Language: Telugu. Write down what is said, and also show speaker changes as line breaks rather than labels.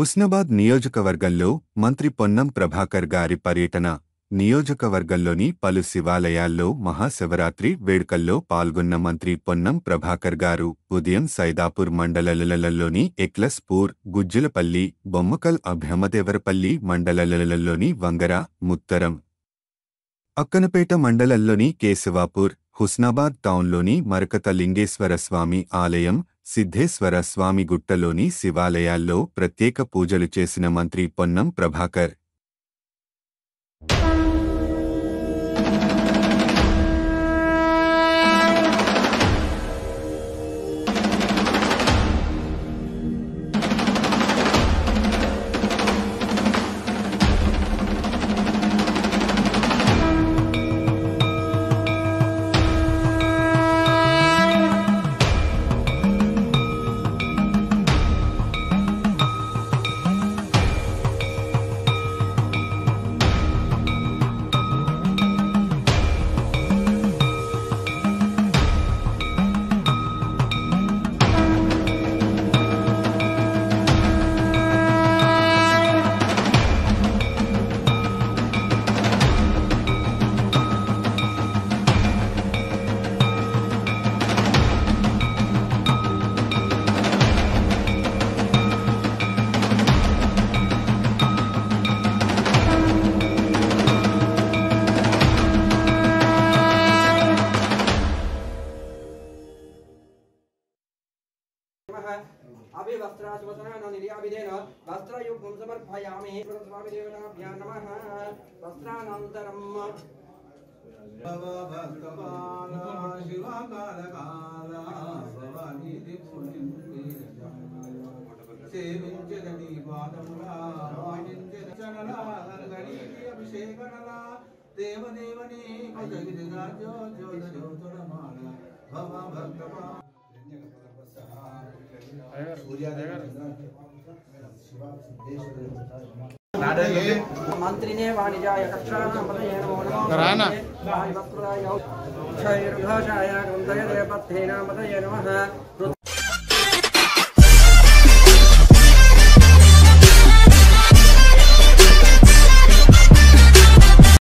హుస్నాబాద్ నియోజకవర్గంలో మంత్రి పొన్నం ప్రభాకర్ గారి పర్యటన నియోజకవర్గంలోని పలు శివాలయాల్లో మహాశివరాత్రి వేడుకల్లో పాల్గొన్న మంత్రి పొన్నం ప్రభాకర్ గారు ఉదయం సైదాపూర్ మండలాలలోని ఎక్లస్పూర్ గుజ్జులపల్లి బొమ్మకల్ అభ్యమదేవరపల్లి మండలాలలోని వంగర ముత్తరం అక్కనపేట మండలంలోని కేశవాపూర్ హుస్నాబాద్ టౌన్లోని మరకత లింగేశ్వర స్వామి ఆలయం సిద్ధేశ్వర స్వామి గుట్టలోని శివాలయాల్లో ప్రత్యేక పూజలు చేసిన మంత్రి పొన్నం ప్రభాకర్
नमः अभिवस्त्राशुवसनान निर्याभिधेन वस्त्रयुग्मं समर्पयामि स्वामिदेवताभ्यां नमः वस्त्रानन्तरम्
సేవించదని పాదములా వాయించనలా అభిషేకనలా దేవదేవని కొదగిరిగా జో జోద జోతుడమాల భవ భక్తమా
मन्त्रिणे वाणिजाय कक्षापतये नमो नमः
राणा।
वायुवस्त्राय क्षैर्घोषाय ग्रन्थये देवपत्ये नामतये नमः